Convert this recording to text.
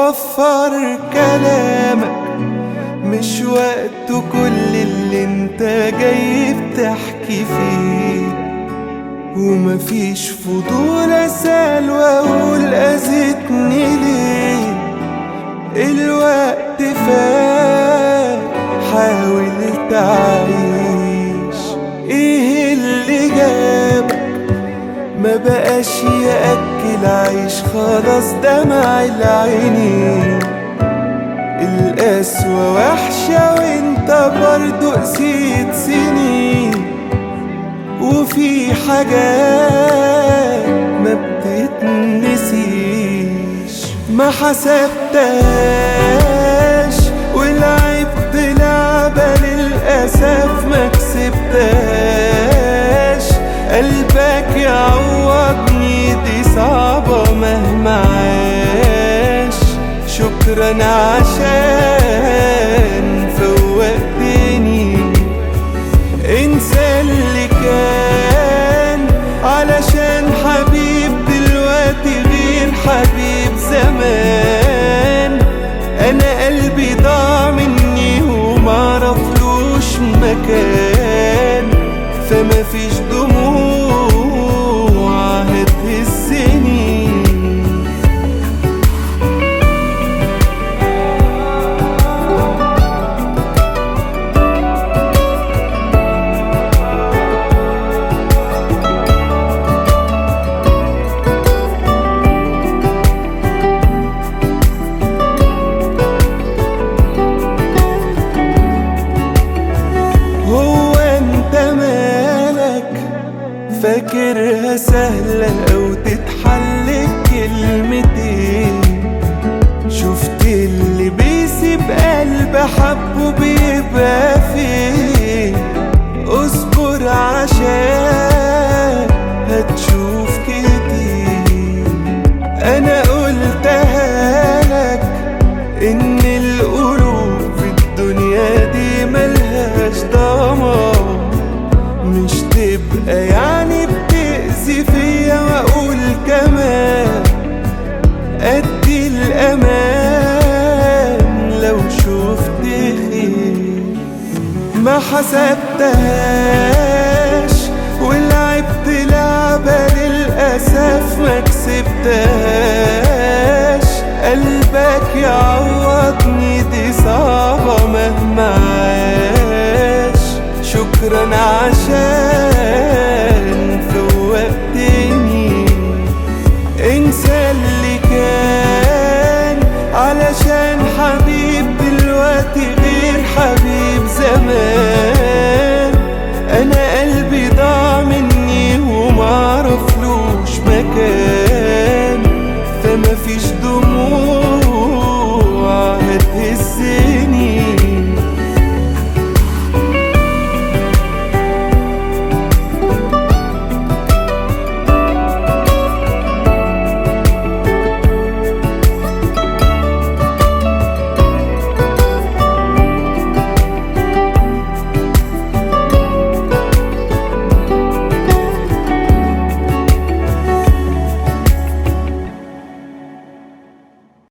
وفر كلامك مش وقته كل اللي انت جاي بتحكي فيه ومفيش فضول اسأل واقول اذيتني ليه الوقت فات حاول تعيش ايه اللي جابك ما بقاش يأكل عيش خلاص دمع العينين القسوة وحشة وانت برضو قسيت سنين وفي حاجات ما بتتنسيش ما حسبتهاش ولعبت لعبة للأسف ما كسبتهاش قلبك يعوضني دي صعبة مهما عاش شكرا عشان فوقتني انسى اللي كان علشان حبيب دلوقتي غير حبيب زمان انا قلبي ضاع مني ومعرفلوش مكان فما فيش دموع هتهزني هو انت مالك فاكرها سهلة او تتحل كلمتين شفت اللي بيسيب قلب حبه بيبقى فين اصبر عشان هتشوف كتير انا قلتها لك ان القلوب في الدنيا دي ملهاش ضمان مش تبقى يعني بتأذي فيا واقول كمان ادي الامان لو شفت خير ما حسبتهاش ولعبت لعبة للأسف ما كسبتهاش قلبك يعوضني دي صعبة مهما